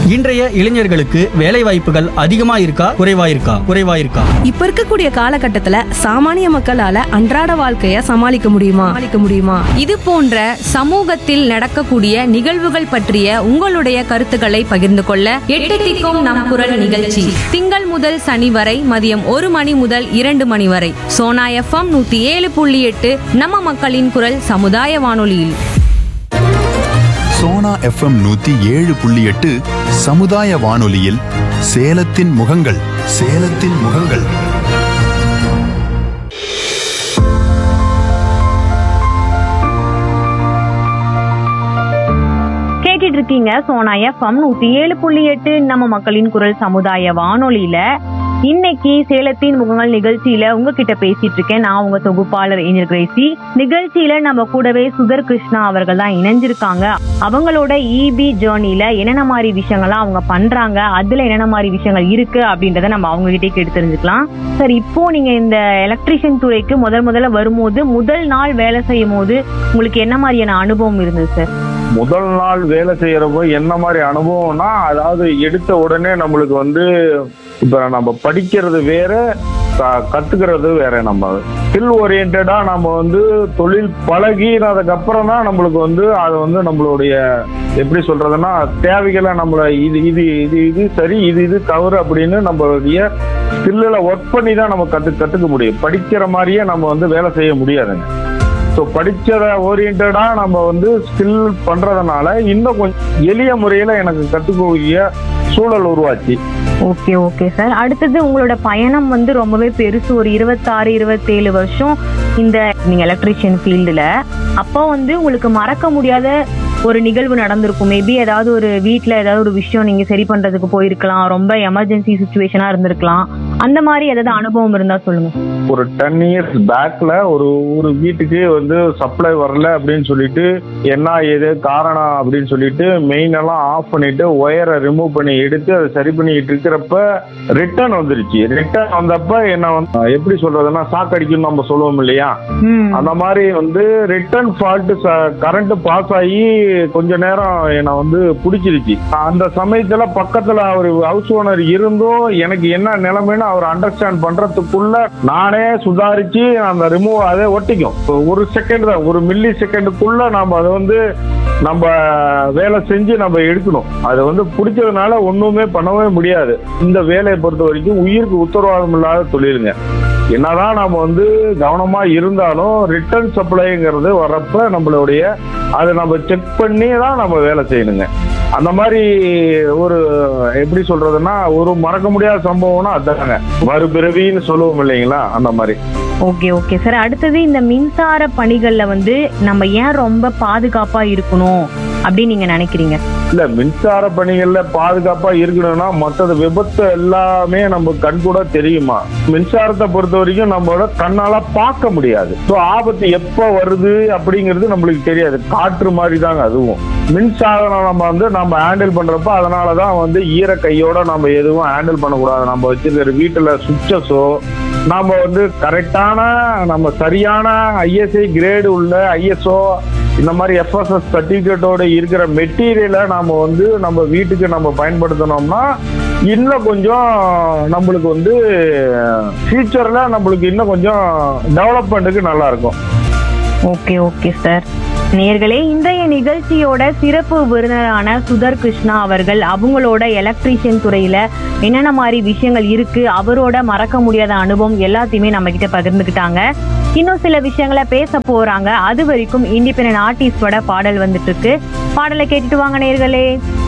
இன்றைய இளைஞர்களுக்கு வேலை வாய்ப்புகள் அதிகமா இருக்கா குறைவா இருக்கா குறைவா இருக்கா இப்ப இருக்கக்கூடிய காலகட்டத்துல சாமானிய மக்களால அன்றாட வாழ்க்கைய சமாளிக்க முடியுமா சமாளிக்க முடியுமா இது போன்ற சமூகத்தில் நடக்கக்கூடிய நிகழ்வுகள் பற்றிய உங்களுடைய கருத்துக்களை பகிர்ந்து கொள்ள எட்டு திக்கும் நம் குரல் நிகழ்ச்சி திங்கள் முதல் சனி வரை மதியம் ஒரு மணி முதல் இரண்டு மணி வரை சோனா எஃப்எம் நூத்தி ஏழு புள்ளி எட்டு நம்ம மக்களின் குரல் சமுதாய வானொலியில் சோனா எஃப்எம் நூத்தி ஏழு புள்ளி எட்டு சமுதாய வானொலியில் சேலத்தின் முகங்கள் சேலத்தின் முகங்கள் கேட்டுட்டு இருக்கீங்க சோனா எஃப்எம் நூத்தி ஏழு புள்ளி எட்டு நம்ம மக்களின் குரல் சமுதாய வானொலியில இன்னைக்கு சேலத்தின் முகங்கள் நிகழ்ச்சியில உங்ககிட்ட பேசிட்டு இருக்கேன் நான் உங்க தொகுப்பாளர் ஏஞ்சல் கிரேசி நிகழ்ச்சியில நம்ம கூடவே சுதர் கிருஷ்ணா அவர்கள் தான் இணைஞ்சிருக்காங்க அவங்களோட இபி ஜேர்னில என்னென்ன மாதிரி விஷயங்கள்லாம் அவங்க பண்றாங்க அதுல என்னென்ன மாதிரி விஷயங்கள் இருக்கு அப்படின்றத நம்ம அவங்க கிட்டே கேட்டு தெரிஞ்சுக்கலாம் சார் இப்போ நீங்க இந்த எலக்ட்ரிஷியன் துறைக்கு முதல் முதல்ல வரும்போது முதல் நாள் வேலை செய்யும் போது உங்களுக்கு என்ன மாதிரியான அனுபவம் இருந்தது சார் முதல் நாள் வேலை செய்யறப்போ என்ன மாதிரி அனுபவம்னா அதாவது எடுத்த உடனே நம்மளுக்கு வந்து இப்ப நம்ம படிக்கிறது வேற க- கத்துக்கிறது வேற நம்ம ஸ்கில் ஓரியன்டா நம்ம வந்து தொழில் பழகினதுக்கு அப்புறம் தான் நம்மளுக்கு வந்து அது வந்து நம்மளுடைய எப்படி சொல்றதுன்னா தேவைகளை நம்மள இது இது இது இது சரி இது இது தவறு அப்படின்னு நம்மளுடைய ஸ்கில்லில் ஒர்க் பண்ணி தான் நம்ம கத்து கத்துக்க முடியும் படிக்கிற மாதிரியே நம்ம வந்து வேலை செய்ய முடியாதுங்க ஸோ படிச்சத ஓரியன்டா நம்ம வந்து ஸ்கில் பண்றதுனால இன்னும் கொஞ்சம் எளிய முறையில எனக்கு கத்துக்கக்கூடிய சூழல் உருவாச்சு ஓகே ஓகே சார் அடுத்தது உங்களோட பயணம் வந்து ரொம்பவே பெருசு ஒரு இருபத்தாறு இருபத்தேழு வருஷம் இந்த நீங்க எலக்ட்ரிஷியன் ஃபீல்டுல அப்போ வந்து உங்களுக்கு மறக்க முடியாத ஒரு நிகழ்வு நடந்திருக்கும் மேபி ஏதாவது ஒரு வீட்ல ஏதாவது ஒரு விஷயம் நீங்க சரி பண்றதுக்கு போயிருக்கலாம் ரொம்ப எமர்ஜென்சி சுச்சுவேஷனா இருந்திருக்கலாம் அந்த மாதிரி ஏதாவது அனுபவம் இருந்தா சொல்லுங்க ஒரு டென் இயர்ஸ் பேக்ல ஒரு ஒரு வீட்டுக்கு வந்து சப்ளை வரல அப்படின்னு சொல்லிட்டு என்ன ஏது காரணம் அப்படின்னு சொல்லிட்டு மெயின் எல்லாம் ஆஃப் பண்ணிட்டு ஒயரை ரிமூவ் பண்ணி எடுத்து அதை சரி பண்ணிட்டு இருக்கிறப்ப ரிட்டர்ன் வந்துருச்சு ரிட்டர்ன் வந்தப்ப என்ன வந்து எப்படி சொல்றதுன்னா சாக்கடிக்குன்னு நம்ம சொல்லுவோம் இல்லையா ம் அந்த மாதிரி வந்து ரிட்டர்ன் ஃபால்ட் கரண்ட் பாஸ் ஆகி கொஞ்ச நேரம் என்னை வந்து பிடிச்சிருச்சு அந்த சமயத்துல பக்கத்துல அவர் ஹவுஸ் ஓனர் இருந்தும் எனக்கு என்ன நிலைமைன்னு அவர் அண்டர்ஸ்டாண்ட் பண்றதுக்குள்ள நானே சுதாரிச்சு அந்த ரிமூவ் அதை ஒட்டிக்கும் ஒரு செகண்ட் தான் ஒரு மில்லி செகண்டுக்குள்ள நாம அதை வந்து நம்ம வேலை செஞ்சு நம்ம எடுக்கணும் அதை வந்து பிடிச்சதுனால ஒண்ணுமே பண்ணவே முடியாது இந்த வேலையை பொறுத்த வரைக்கும் உயிருக்கு உத்தரவாதம் இல்லாத தொழிலுங்க என்னதான் நாம வந்து கவனமா இருந்தாலும் ரிட்டர்ன் சப்ளைங்கிறது வர்றப்ப நம்மளுடைய அதை நம்ம செக் பண்ணி தான் நம்ம வேலை செய்யணுங்க அந்த மாதிரி ஒரு எப்படி சொல்றதுன்னா ஒரு மறக்க முடியாத சம்பவம்னா அதாங்க மறுபிறவின்னு சொல்லுவோம் இல்லைங்களா அந்த மாதிரி ஓகே ஓகே சார் அடுத்தது இந்த மின்சார பணிகள்ல வந்து நம்ம ஏன் ரொம்ப பாதுகாப்பா இருக்கணும் அப்படின்னு நீங்க நினைக்கிறீங்க இல்ல மின்சார பணிகள்ல பாதுகாப்பா இருக்கணும்னா மற்றது விபத்து எல்லாமே நம்ம கண் கூட தெரியுமா மின்சாரத்தை பொறுத்த வரைக்கும் நம்மளோட கண்ணால பார்க்க முடியாது ஸோ ஆபத்து எப்ப வருது அப்படிங்கிறது நம்மளுக்கு தெரியாது காற்று மாதிரி தாங்க அதுவும் மின்சாதனம் நம்ம வந்து நம்ம ஹேண்டில் பண்றப்ப அதனாலதான் வந்து ஈர கையோட நம்ம எதுவும் ஹேண்டில் பண்ணக்கூடாது நம்ம வச்சிருக்கிற வீட்டுல சுவிட்சஸோ நாம வந்து கரெக்டான நம்ம சரியான ஐஎஸ்ஐ கிரேடு உள்ள ஐஎஸ்ஓ இந்த மாதிரி எஃப்எஸ்எஸ் சர்டிபிகேட்டோட இருக்கிற மெட்டீரியலை நாம வந்து நம்ம வீட்டுக்கு நம்ம பயன்படுத்தினோம்னா இன்னும் கொஞ்சம் நம்மளுக்கு வந்து ஃபியூச்சர்ல நம்மளுக்கு இன்னும் கொஞ்சம் டெவலப்மெண்ட்டுக்கு நல்லா இருக்கும் ஓகே ஓகே சார் நேர்களே இன்றைய நிகழ்ச்சியோட சிறப்பு விருந்தினரான சுதர் கிருஷ்ணா அவர்கள் அவங்களோட எலக்ட்ரீஷியன் துறையில என்னென்ன மாதிரி விஷயங்கள் இருக்கு அவரோட மறக்க முடியாத அனுபவம் எல்லாத்தையுமே நம்ம கிட்ட பகிர்ந்துக்கிட்டாங்க இன்னும் சில விஷயங்களை பேச போறாங்க அது வரைக்கும் இண்டிபெண்டன்ட் ஆர்டிஸ்டோட பாடல் வந்துட்டு இருக்கு பாடலை கேட்டுட்டு வாங்க நேர்களே